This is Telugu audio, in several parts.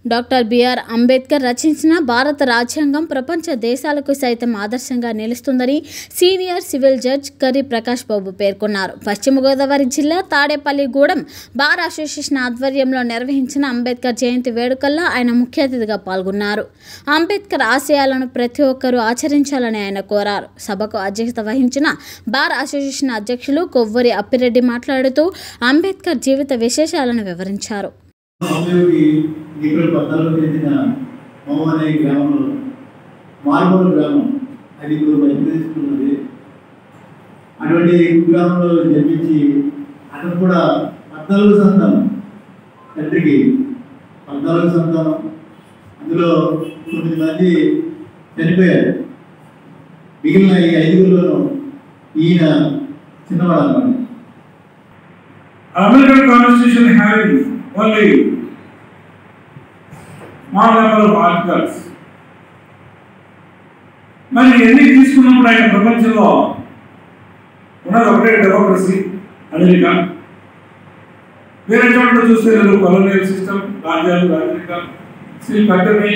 డాక్టర్ బిఆర్ అంబేద్కర్ రచించిన భారత రాజ్యాంగం ప్రపంచ దేశాలకు సైతం ఆదర్శంగా నిలుస్తుందని సీనియర్ సివిల్ జడ్జ్ కరి ప్రకాష్ బాబు పేర్కొన్నారు పశ్చిమ గోదావరి జిల్లా తాడేపల్లిగూడెం బార్ అసోసియేషన్ ఆధ్వర్యంలో నిర్వహించిన అంబేద్కర్ జయంతి వేడుకల్లో ఆయన ముఖ్య అతిథిగా పాల్గొన్నారు అంబేద్కర్ ఆశయాలను ప్రతి ఒక్కరూ ఆచరించాలని ఆయన కోరారు సభకు అధ్యక్షత వహించిన బార్ అసోసియేషన్ అధ్యక్షులు కొవ్వూరి అప్పిరెడ్డి మాట్లాడుతూ అంబేద్కర్ జీవిత విశేషాలను వివరించారు స్వామికి ఏప్రిల్ పద్నాలుగు చెందిన మౌ అనే గ్రామంలో మార్మూరు గ్రామం అది ఇప్పుడు మధ్యప్రదేశ్ ఉన్నది అటువంటి గ్రామంలో జన్మించి అతను కూడా పద్నాలుగు సంతానం తండ్రికి పద్నాలుగు సంతానం అందులో తొమ్మిది మంది చనిపోయారు మిగిలిన ఈ ఐదుగురులోనూ ఈయన చిన్నవాడు అన్నమాట American Constitution having only small number of articles. మరి ఎన్ని తీసుకున్నప్పుడు ఆయన ప్రపంచంలో ఉన్నది ఒకటే డెమోక్రసీ అమెరికా వేరే చోట్ల చూస్తే లేదు కొలోనియల్ సిస్టమ్ రాజ్యాలు రాజరికాలు శ్రీ కట్టని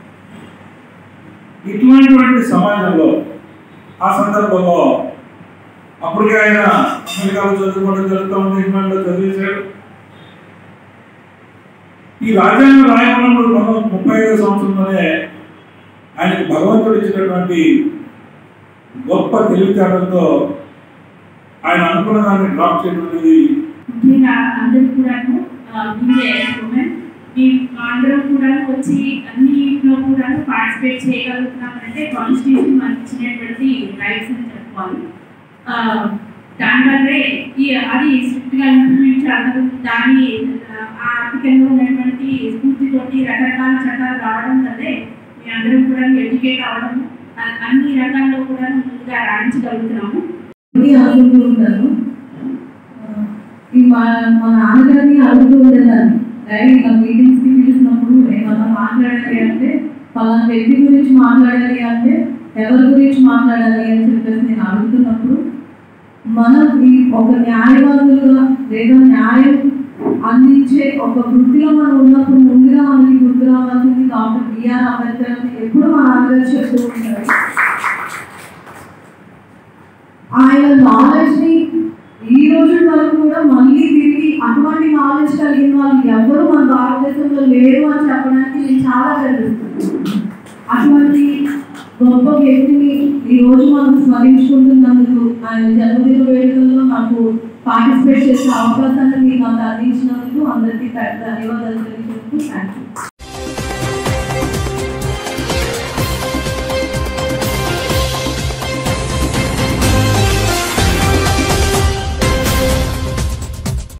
ఇటువంటివంటి సమాజంలో ఆ సందర్భంలో అప్పటికే ఆయన అమెరికాలో చదువుకోవడం జరుగుతూ ఉంది ఇంగ్లాండ్లో చదివేశాడు ఈ రాజ్యాంగం రాయమన్నప్పుడు మనం ముప్పై ఐదో సంవత్సరంలోనే ఆయనకు భగవంతుడు ఇచ్చినటువంటి గొప్ప తెలివితేటలతో ఆయన అనుకున్న దాన్ని డ్రాప్ చేయడం అనేది ముఖ్యంగా అందరూ కూడాను ఉమెన్ మీ అందరం కూడా వచ్చి అన్నిట్లో కూడా పార్టిసిపేట్ చేయగలుగుతున్నామంటే కాన్స్టిట్యూషన్ మనకి ఇచ్చినటువంటి రైట్స్ అని చెప్పుకోవాలి ఆ, దానివల్లే ఈ అది స్ట్రిక్ట్గా ఇంప్లిమెంట్ చేయడం దాని ఆ ఆర్టికల్లో ఉన్నటువంటి స్ఫూర్తితోటి రకరకాల చట్టాలు రావడం వల్లే మీ అందరం కూడా ఎడ్యుకేట్ అవ్వడం అ- అన్ని రకాల్లో కూడా ముందుగా రాణించగలుగుతున్నాము ఇది అనుకుంటూ ఉంటాను ఆ, ఈ మా మా నాన్నగారిని అడుగుతూ ఉండేదాన్ని డాడీ నా మీటింగ్స్కి పిలిచినప్పుడు ఏమన్నా మాట్లాడాలి అంటే పలానా వ్యక్తి గురించి మాట్లాడాలి అంటే ఎవరి గురించి మాట్లాడాలి అని చెప్పేసి నేను అడుగుతున్నప్పుడు మనం ఈ ఒక న్యాయవాదులుగా లేదా న్యాయం అందించే ఒక వృత్తిలో మనం ఉన్నప్పుడు ముందుగా మనకి గుర్తు రావాల్సింది డాక్టర్ బిఆర్ అంబేద్కర్ అని ఎప్పుడు మా నాన్నగారు చెప్తూ ఉంటారు ఆయన నాలెడ్జ్ ని ఈ రోజు వరకు కూడా మళ్ళీ తిరిగి అటువంటి నాలెడ్జ్ కలిగిన వాళ్ళు ఎవరు మన భారతదేశంలో లేరు అని చెప్పడానికి నేను చాలా గర్విస్తున్నాను అటువంటి గొప్ప వ్యక్తిని ఈ రోజు మనం స్మరించుకుంటున్నందుకు ఆయన జన్మదిన వేడుకల్లో నాకు పార్టిసిపేట్ చేసే అవకాశాన్ని మీకు నాకు అందించినందుకు అందరికీ ధన్యవాదాలు తెలియజేస్తూ థ్యాంక్ యూ